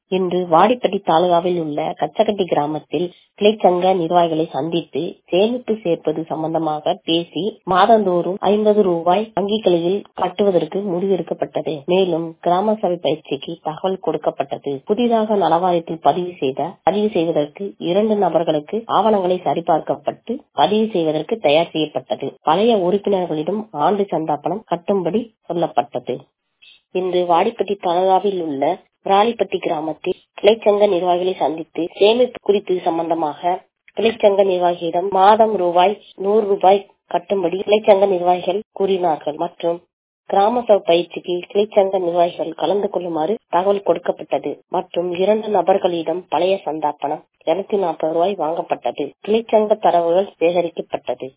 இன்று வாடிப்பட்டி தாலுகாவில் உள்ள கச்சகட்டி கிராமத்தில் கிளைச்சங்க நிர்வாகிகளை சந்தித்து சேமிப்பு சேர்ப்பது சம்பந்தமாக பேசி மாதந்தோறும் ஐம்பது ரூபாய் வங்கிக் கிளையில் கட்டுவதற்கு முடிவெடுக்கப்பட்டது மேலும் கிராம சபை பயிற்சிக்கு தகவல் கொடுக்கப்பட்டது புதிதாக நலவாரியத்தில் பதிவு செய்த பதிவு செய்வதற்கு இரண்டு நபர்களுக்கு ஆவணங்களை சரிபார்க்கப்பட்டு பதிவு செய்வதற்கு தயார் செய்யப்பட்டது பழைய உறுப்பினர்களிடம் ஆண்டு சந்தா பணம் கட்டும்படி சொல்லப்பட்டது இன்று வாடிப்பட்டி தாலுகாவில் உள்ள விராலிப்பட்டி கிராமத்தில் கிளைச்சங்க நிர்வாகிகளை சந்தித்து சேமிப்பு குறித்து சம்பந்தமாக கிளைச்சங்க நிர்வாகியிடம் மாதம் ரூபாய் நூறு ரூபாய் கட்டும்படி கிளைச்சங்க நிர்வாகிகள் கூறினார்கள் மற்றும் கிராம சபை பயிற்சிக்கு கிளைச்சங்க நிர்வாகிகள் கலந்து கொள்ளுமாறு தகவல் கொடுக்கப்பட்டது மற்றும் இரண்டு நபர்களிடம் பழைய சந்தா பணம் இருநூத்தி நாற்பது ரூபாய் வாங்கப்பட்டது கிளைச்சங்க தரவுகள் சேகரிக்கப்பட்டது